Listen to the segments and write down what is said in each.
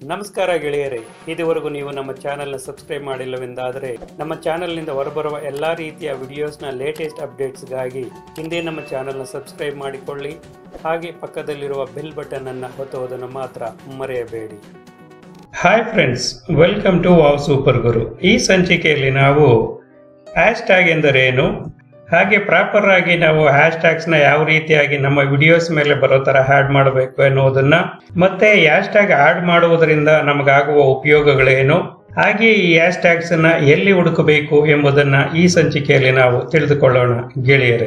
ನಮಸ್ಕಾರ ಗೆಳೆಯರೇ ಇದುವರೆಗೂ ನೀವು ನಮ್ಮ ಚಾನೆಲ್ನ ಸಬ್ಸ್ಕ್ರೈಬ್ ಮಾಡಿಲ್ಲವೆಂದಾದರೆ ನಮ್ಮ ಚಾನೆಲ್ನಿಂದ ಹೊರಬರುವ ಎಲ್ಲ ರೀತಿಯ ವಿಡಿಯೋಸ್ನ ಲೇಟೆಸ್ಟ್ ಅಪ್ಡೇಟ್ಸ್ಗಾಗಿ ಹಿಂದೆ ನಮ್ಮ ಚಾನೆಲ್ನ ಸಬ್ಸ್ಕ್ರೈಬ್ ಮಾಡಿಕೊಳ್ಳಿ ಹಾಗೆ ಪಕ್ಕದಲ್ಲಿರುವ ಬೆಲ್ ಬಟನ್ ಅನ್ನು ಒತ್ತುವುದನ್ನು ಮಾತ್ರ ಮರೆಯಬೇಡಿ hi friends welcome to wow super ಗುರು ಈ ಸಂಚಿಕೆಯಲ್ಲಿ ನಾವು ಹ್ಯಾಶ್ ಟ್ಯಾಗ್ ಎಂದರೇನು ಹಾಗೆ ಪ್ರಾಪರ್ ಆಗಿ ನಾವು ಹ್ಯಾಶ್ ಟ್ಯಾಗ್ಸ್ ನ ಯಾವ ರೀತಿಯಾಗಿ ನಮ್ಮ ವಿಡಿಯೋಸ್ ಮೇಲೆ ಬರೋ ತರ ಹ್ಯಾಡ್ ಮಾಡಬೇಕು ಎನ್ನುವುದನ್ನ ಮತ್ತೆ ಹ್ಯಾಶ್ ಟ್ಯಾಗ್ ಆಡ್ ಮಾಡುವುದರಿಂದ ನಮಗಾಗುವ ಉಪಯೋಗಗಳೇನು ಹಾಗೆ ಈ ಹ್ಯಾಶ್ ಟ್ಯಾಗ್ಸ್ ಅನ್ನ ಎಲ್ಲಿ ಹುಡುಕಬೇಕು ಎಂಬುದನ್ನ ಈ ಸಂಚಿಕೆಯಲ್ಲಿ ನಾವು ತಿಳಿದುಕೊಳ್ಳೋಣ ಗೆಳೆಯರೇ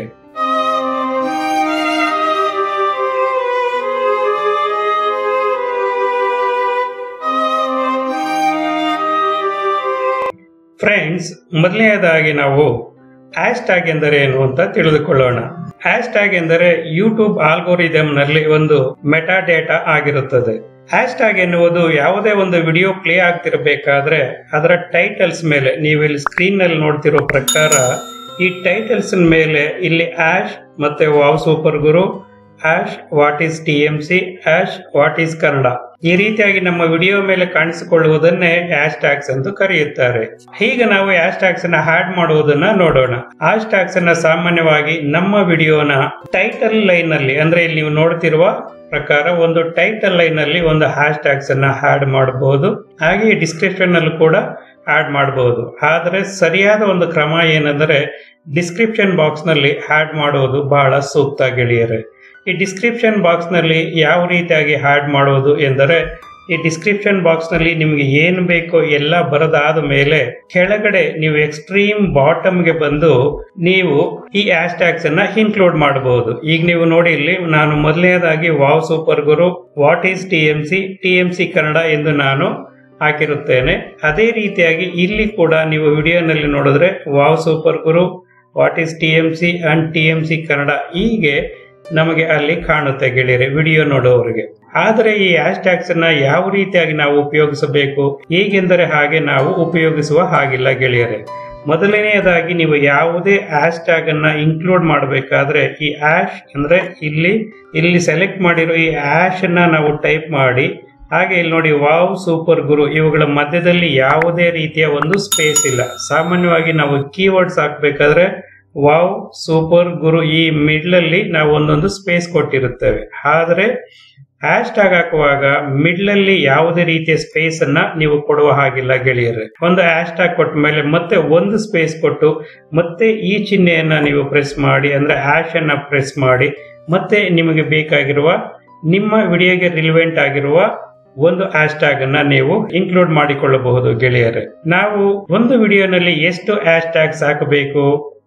ಫ್ರೆಂಡ್ಸ್ ಮೊದಲನೆಯದಾಗಿ ನಾವು ಹ್ಯಾಶ್ ಟ್ಯಾಗ್ ಎಂದರೆ ಏನು ಅಂತ ತಿಳಿದುಕೊಳ್ಳೋಣ ಹ್ಯಾಶ್ ಟ್ಯಾಗ್ ಎಂದರೆ ಯೂಟ್ಯೂಬ್ ಆಲ್ಗೋರಿದಮ್ ನಲ್ಲಿ ಒಂದು ಮೆಟಾ ಡೇಟಾ ಆಗಿರುತ್ತದೆ ಹ್ಯಾಶ್ ಟ್ಯಾಗ್ ಎನ್ನುವುದು ಯಾವುದೇ ಒಂದು ವಿಡಿಯೋ ಪ್ಲೇ ಆಗ್ತಿರಬೇಕಾದ್ರೆ ಅದರ ಟೈಟಲ್ಸ್ ಮೇಲೆ ನೀವು ಇಲ್ಲಿ ಸ್ಕ್ರೀನ್ ನಲ್ಲಿ ನೋಡ್ತಿರೋ ಪ್ರಕಾರ ಈ ಟೈಟಲ್ಸ್ ಮೇಲೆ ಇಲ್ಲಿ ಆಶ್ ಮತ್ತೆ ವಾವ್ ಸೂಪರ್ ಗುರು hash what is T M C hash what is Kannada ಈ ರೀತಿಯಾಗಿ ನಮ್ಮ ವಿಡಿಯೋ ಮೇಲೆ ಕಾಣಿಸಿಕೊಳ್ಳುವುದನ್ನೇ ಹ್ಯಾಶ್ ಟ್ಯಾಗ್ಸ್ ಎಂದು ಕರೆಯುತ್ತಾರೆ ಈಗ ನಾವು ಹ್ಯಾಶ್ ಟ್ಯಾಗ್ಸ್ ಅನ್ನ ಹ್ಯಾಡ್ ಮಾಡುವುದನ್ನ ನೋಡೋಣ ಹ್ಯಾಶ್ ಟ್ಯಾಗ್ಸ್ ಅನ್ನ ಸಾಮಾನ್ಯವಾಗಿ ನಮ್ಮ ವಿಡಿಯೋನ ಟೈಟಲ್ ಲೈನ್ ನಲ್ಲಿ ಅಂದ್ರೆ ಇಲ್ಲಿ ನೀವು ನೋಡ್ತಿರುವ ಪ್ರಕಾರ ಒಂದು ಟೈಟಲ್ ಲೈನ್ ಅಲ್ಲಿ ಒಂದು ಹ್ಯಾಶ್ ಟ್ಯಾಗ್ಸ್ ಅನ್ನ ಹ್ಯಾಡ್ ಮಾಡಬಹುದು ಹಾಗೆ ಡಿಸ್ಕ್ರಿಪ್ಷನ್ ಅಲ್ಲೂ ಕೂಡ ಆಡ್ ಮಾಡಬಹುದು ಆದರೆ ಸರಿಯಾದ ಒಂದು ಕ್ರಮ ಏನಂದ್ರೆ ಡಿಸ್ಕ್ರಿಪ್ಷನ್ ಬಾಕ್ಸ್ ನಲ್ಲಿ ಹ್ಯಾಡ್ ಮಾಡುವುದು ಬಹಳ ಸೂಕ್ತ ಗೆಳೆಯರೆ ಈ ಡಿಸ್ಕ್ರಿಪ್ಷನ್ ಬಾಕ್ಸ್ ನಲ್ಲಿ ಯಾವ ರೀತಿಯಾಗಿ ಹ್ಯಾಡ್ ಮಾಡುವುದು ಎಂದರೆ ಈ ಡಿಸ್ಕ್ರಿಪ್ಷನ್ ಬಾಕ್ಸ್ ನಲ್ಲಿ ನಿಮಗೆ ಏನು ಬೇಕೋ ಎಲ್ಲ ಬರದಾದ ಮೇಲೆ ಕೆಳಗಡೆ ನೀವು ಎಕ್ಸ್ಟ್ರೀಮ್ ಬಾಟಮ್ಗೆ ಬಂದು ನೀವು ಈ ಹ್ಯಾಶ್ ಟ್ಯಾಗ್ಸ್ ಅನ್ನ ಇನ್ಕ್ಲೂಡ್ ಮಾಡಬಹುದು ಈಗ ನೀವು ನೋಡಿ ಇಲ್ಲಿ ನಾನು ಮೊದಲನೇದಾಗಿ ವಾವ್ ಸೂಪರ್ ಗುರು what is T M C T M C Kannada ಎಂದು ನಾನು ಹಾಕಿರುತ್ತೇನೆ ಅದೇ ರೀತಿಯಾಗಿ ಇಲ್ಲಿ ಕೂಡ ನೀವು ವಿಡಿಯೋನಲ್ಲಿ ನೋಡಿದ್ರೆ ವಾವ್ ಸೂಪರ್ ಗುರು what is T M C and T M C Kannada ಹೀಗೆ ನಮಗೆ ಅಲ್ಲಿ ಕಾಣುತ್ತೆ ಗೆಳೆಯರೆ ವಿಡಿಯೋ ನೋಡುವವರಿಗೆ ಆದರೆ ಈ ಹ್ಯಾಶ್ ಟ್ಯಾಗ್ಸ್ ಅನ್ನ ಯಾವ ರೀತಿಯಾಗಿ ನಾವು ಉಪಯೋಗಿಸಬೇಕು ಹೇಗೆಂದರೆ ಹಾಗೆ ನಾವು ಉಪಯೋಗಿಸುವ ಹಾಗಿಲ್ಲ ಗೆಳೆಯರೆ ಮೊದಲನೆಯದಾಗಿ ನೀವು ಯಾವುದೇ ಹ್ಯಾಶ್ ಟ್ಯಾಗ್ ಅನ್ನ ಇನ್ಕ್ಲೂಡ್ ಮಾಡಬೇಕಾದ್ರೆ ಈ ಆಶ್ ಅಂದ್ರೆ ಇಲ್ಲಿ ಇಲ್ಲಿ ಸೆಲೆಕ್ಟ್ ಮಾಡಿರೋ ಈ ಆಶ್ ಅನ್ನ ನಾವು ಟೈಪ್ ಮಾಡಿ ಹಾಗೆ ಇಲ್ಲಿ ನೋಡಿ ವಾವ್ ಸೂಪರ್ ಗುರು ಇವುಗಳ ಮಧ್ಯದಲ್ಲಿ ಯಾವುದೇ ರೀತಿಯ ಒಂದು ಸ್ಪೇಸ್ ಇಲ್ಲ ಸಾಮಾನ್ಯವಾಗಿ ನಾವು ಕೀವರ್ಡ್ಸ್ ಹಾಕ್ಬೇಕಾದ್ರೆ ವಾವ್ ಸೂಪರ್ ಗುರು ಈ ಮಿಡ್ಲ್ ಅಲ್ಲಿ ನಾವು ಒಂದೊಂದು ಸ್ಪೇಸ್ ಕೊಟ್ಟಿರುತ್ತೇವೆ ಆದ್ರೆ ಹ್ಯಾಶ್ ಟ್ಯಾಗ್ ಹಾಕುವಾಗ ಮಿಡ್ಲ್ ಅಲ್ಲಿ ಯಾವುದೇ ರೀತಿಯ ಸ್ಪೇಸ್ ಅನ್ನ ನೀವು ಕೊಡುವ ಹಾಗಿಲ್ಲ ಗೆಳೆಯರೆ ಒಂದು ಹ್ಯಾಶ್ ಟ್ಯಾಗ್ ಕೊಟ್ಟ ಮೇಲೆ ಮತ್ತೆ ಒಂದು ಸ್ಪೇಸ್ ಕೊಟ್ಟು ಮತ್ತೆ ಈ ಚಿಹ್ನೆಯನ್ನ ನೀವು ಪ್ರೆಸ್ ಮಾಡಿ ಅಂದ್ರೆ ಹ್ಯಾಶ್ ಅನ್ನ ಪ್ರೆಸ್ ಮಾಡಿ ಮತ್ತೆ ನಿಮಗೆ ಬೇಕಾಗಿರುವ ನಿಮ್ಮ ವಿಡಿಯೋಗೆ ರಿಲಿವೆಂಟ್ ಆಗಿರುವ ಒಂದು ಹ್ಯಾಶ್ ಟ್ಯಾಗ್ ಅನ್ನ ನೀವು ಇನ್ಕ್ಲೂಡ್ ಮಾಡಿಕೊಳ್ಳಬಹುದು ಗೆಳೆಯರೆ ನಾವು ಒಂದು ವಿಡಿಯೋನಲ್ಲಿ ಎಷ್ಟು ಹ್ಯಾಶ್ ಟ್ಯಾಗ್ಸ್ ಹಾಕಬೇಕು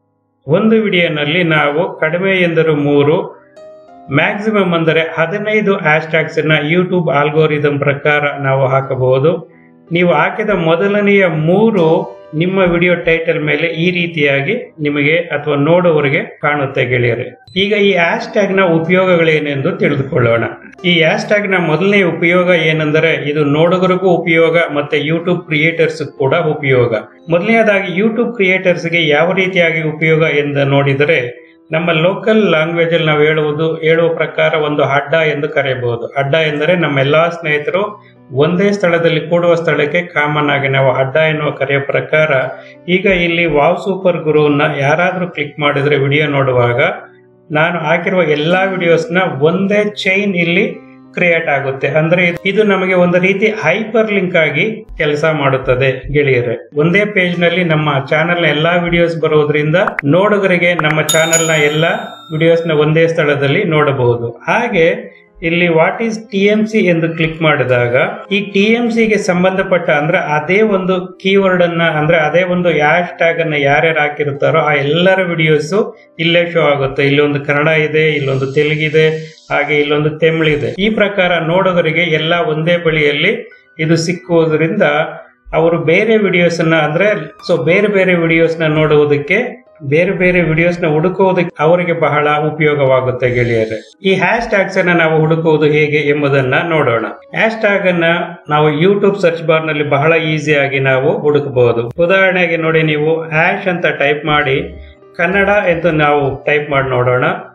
ಒಂದು ವಿಡಿಯೋನಲ್ಲಿ ನಾವು ಕಡಿಮೆ ಎಂದರು ಮೂರು ಮ್ಯಾಕ್ಸಿಮಮ್ ಅಂದರೆ ಹದಿನೈದು ಹ್ಯಾಶ್ ಟ್ಯಾಗ್ಸ್ ಅನ್ನ ಯೂಟ್ಯೂಬ್ ಆಲ್ಗೋರಿದಮ್ ಪ್ರಕಾರ ನಾವು ಹಾಕಬಹುದು ನೀವು ಹಾಕಿದ ಮೊದಲನೆಯ ಮೂರು ನಿಮ್ಮ ವಿಡಿಯೋ ಟೈಟಲ್ ಮೇಲೆ ಈ ರೀತಿಯಾಗಿ ನಿಮಗೆ ಅಥವಾ ನೋಡುವವರಿಗೆ ಕಾಣುತ್ತೆ ಗೆಳೆಯರೆ ಈಗ ಈ ಹ್ಯಾಶ್ ಟ್ಯಾಗ್ ನ ಉಪಯೋಗಗಳೇನೆಂದು ತಿಳಿದುಕೊಳ್ಳೋಣ ಈ ಹ್ಯಾಶ್ ಟ್ಯಾಗ್ ನ ಮೊದಲನೇ ಉಪಯೋಗ ಏನೆಂದರೆ ಇದು ನೋಡುಗರಿಗೂ ಉಪಯೋಗ ಮತ್ತೆ ಯೂಟ್ಯೂಬ್ ಕ್ರಿಯೇಟರ್ಸ್ ಕೂಡ ಉಪಯೋಗ ಮೊದಲನೇದಾಗಿ ಯೂಟ್ಯೂಬ್ ಕ್ರಿಯೇಟರ್ಸ್ಗೆ ಯಾವ ರೀತಿಯಾಗಿ ಉಪಯೋಗ ಎಂದು ನೋಡಿದರೆ ನಮ್ಮ ಲೋಕಲ್ ಲ್ಯಾಂಗ್ವೇಜ್ ಅಲ್ಲಿ ನಾವು ಹೇಳುವುದು ಹೇಳುವ ಪ್ರಕಾರ ಒಂದು ಅಡ್ಡ ಎಂದು ಕರೆಯಬಹುದು ಅಡ್ಡ ಎಂದರೆ ನಮ್ಮ ಎಲ್ಲಾ ಸ್ನೇಹಿತರು ಒಂದೇ ಸ್ಥಳದಲ್ಲಿ ಕೂಡುವ ಸ್ಥಳಕ್ಕೆ ಕಾಮನ್ ಆಗಿ ನಾವು ಅಡ್ಡ ಎನ್ನುವ ಕರೆಯ ಪ್ರಕಾರ ಈಗ ಇಲ್ಲಿ ವಾವ್ ಸೂಪರ್ ಗುರುವನ್ನ ಯಾರಾದ್ರೂ ಕ್ಲಿಕ್ ಮಾಡಿದ್ರೆ ವಿಡಿಯೋ ನೋಡುವಾಗ ನಾನು ಹಾಕಿರುವ ಎಲ್ಲಾ ವಿಡಿಯೋಸ್ನ ಒಂದೇ ಚೈನ್ ಇಲ್ಲಿ ಕ್ರಿಯೇಟ್ ಆಗುತ್ತೆ ಅಂದ್ರೆ ಇದು ನಮಗೆ ಒಂದು ರೀತಿ ಹೈಪರ್ ಲಿಂಕ್ ಆಗಿ ಕೆಲಸ ಮಾಡುತ್ತದೆ ಗೆಳೆಯರೆ ಒಂದೇ ಪೇಜ್ ನಲ್ಲಿ ನಮ್ಮ ಚಾನೆಲ್ ನ ಎಲ್ಲಾ ವಿಡಿಯೋಸ್ ಬರೋದ್ರಿಂದ ನೋಡುಗರಿಗೆ ನಮ್ಮ ಚಾನೆಲ್ ನ ಎಲ್ಲಾ ವಿಡಿಯೋಸ್ ನ ಒಂದೇ ಸ್ಥಳದಲ್ಲಿ ನೋಡಬಹುದು ಹಾಗೆ ಇಲ್ಲಿ what is T M C ಎಂದು ಕ್ಲಿಕ್ ಮಾಡಿದಾಗ ಈ ಟಿ ಎಂ ಸಿಗೆ ಸಂಬಂಧಪಟ್ಟ ಅಂದ್ರೆ ಅದೇ ಒಂದು ಕೀವರ್ಡ್ ಅನ್ನ ಅಂದ್ರೆ ಅದೇ ಒಂದು ಹ್ಯಾಶ್ ಟ್ಯಾಗ್ ಅನ್ನ ಯಾರ್ಯಾರು ಹಾಕಿರುತ್ತಾರೋ ಆ ಎಲ್ಲರ ವಿಡಿಯೋಸ್ ಇಲ್ಲೇ ಶೋ ಆಗುತ್ತೆ ಇಲ್ಲೊಂದು ಕನ್ನಡ ಇದೆ ಇಲ್ಲೊಂದು ತೆಲುಗಿದೆ ಹಾಗೆ ಇಲ್ಲೊಂದು ತಮಿಳಿದೆ ಈ ಪ್ರಕಾರ ನೋಡೋದರಿಗೆ ಎಲ್ಲ ಒಂದೇ ಬಳಿಯಲ್ಲಿ ಇದು ಸಿಕ್ಕುವುದರಿಂದ ಅವರು ಬೇರೆ ವಿಡಿಯೋಸ್ ಅನ್ನ ಅಂದ್ರೆ ಸೊ ಬೇರೆ ಬೇರೆ ವಿಡಿಯೋಸ್ ನ ನೋಡುವುದಕ್ಕೆ ಬೇರೆ ಬೇರೆ ವಿಡಿಯೋಸ್ ನ ಹುಡುಕುವುದಕ್ಕೆ ಅವರಿಗೆ ಬಹಳ ಉಪಯೋಗವಾಗುತ್ತೆ ಗೆಳೆಯರೆ ಈ ಹ್ಯಾಶ್ ಟ್ಯಾಗ್ಸ್ ಅನ್ನ ನಾವು ಹುಡುಕುವುದು ಹೇಗೆ ಎಂಬುದನ್ನ ನೋಡೋಣ ಹ್ಯಾಶ್ ಟ್ಯಾಗ್ ಅನ್ನ ನಾವು ಯೂಟ್ಯೂಬ್ ಸರ್ಚ್ ಬಾರ್ ನಲ್ಲಿ ಬಹಳ ಈಸಿಯಾಗಿ ನಾವು ಹುಡುಕಬಹುದು ಉದಾಹರಣೆಗೆ ನೋಡಿ ನೀವು ಹ್ಯಾಶ್ ಅಂತ ಟೈಪ್ ಮಾಡಿ ಕನ್ನಡ ಎಂದು ನಾವು ಟೈಪ್ ಮಾಡಿ ನೋಡೋಣ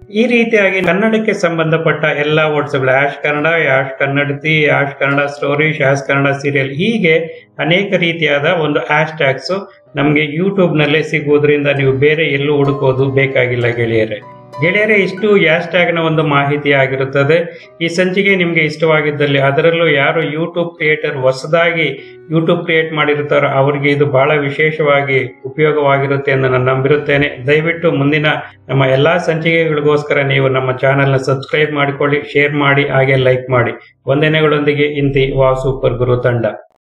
ಈ ರೀತಿಯಾಗಿ ಕನ್ನಡಕ್ಕೆ ಸಂಬಂಧಪಟ್ಟ ಎಲ್ಲಾ ವರ್ಡ್ಸ್ಗಳು hash Kannada hash Kannadathi hash Kannada stories hash Kannada serial ಹೀಗೆ ಅನೇಕ ರೀತಿಯಾದ ಒಂದು ಆಶ್ ಟ್ಯಾಗ್ಸ್ ನಮಗೆ ಯೂಟ್ಯೂಬ್ ನಲ್ಲೇ ಸಿಗುವುದರಿಂದ ನೀವು ಬೇರೆ ಎಲ್ಲೂ ಹುಡುಕೋದು ಬೇಕಾಗಿಲ್ಲ ಗೆಳೆಯರೆ ಗೆಳೆಯರೆ ಇಷ್ಟು ಹ್ಯಾಶ್ ಟ್ಯಾಗ್ ನ ಒಂದು ಮಾಹಿತಿ ಆಗಿರುತ್ತದೆ ಈ ಸಂಚಿಕೆ ನಿಮಗೆ ಇಷ್ಟವಾಗಿದ್ದಲ್ಲಿ ಅದರಲ್ಲೂ ಯಾರು ಯೂಟ್ಯೂಬ್ ಕ್ರಿಯೇಟರ್ ಹೊಸದಾಗಿ ಯೂಟ್ಯೂಬ್ ಕ್ರಿಯೇಟ್ ಮಾಡಿರುತ್ತಾರೋ ಅವರಿಗೆ ಇದು ಬಹಳ ವಿಶೇಷವಾಗಿ ಉಪಯೋಗವಾಗಿರುತ್ತೆ ಎಂದು ನಾನು ನಂಬಿರುತ್ತೇನೆ ದಯವಿಟ್ಟು ಮುಂದಿನ ನಮ್ಮ ಎಲ್ಲಾ ಸಂಚಿಕೆಗಳಿಗೋಸ್ಕರ ನೀವು ನಮ್ಮ ಚಾನೆಲ್ನ ಸಬ್ಸ್ಕ್ರೈಬ್ ಮಾಡಿಕೊಳ್ಳಿ ಶೇರ್ ಮಾಡಿ ಹಾಗೆ ಲೈಕ್ ಮಾಡಿ ವಂದನೆಗಳೊಂದಿಗೆ ಇಂತಿ ವಾ ಸೂಪರ್ ಗುರು ತಂಡ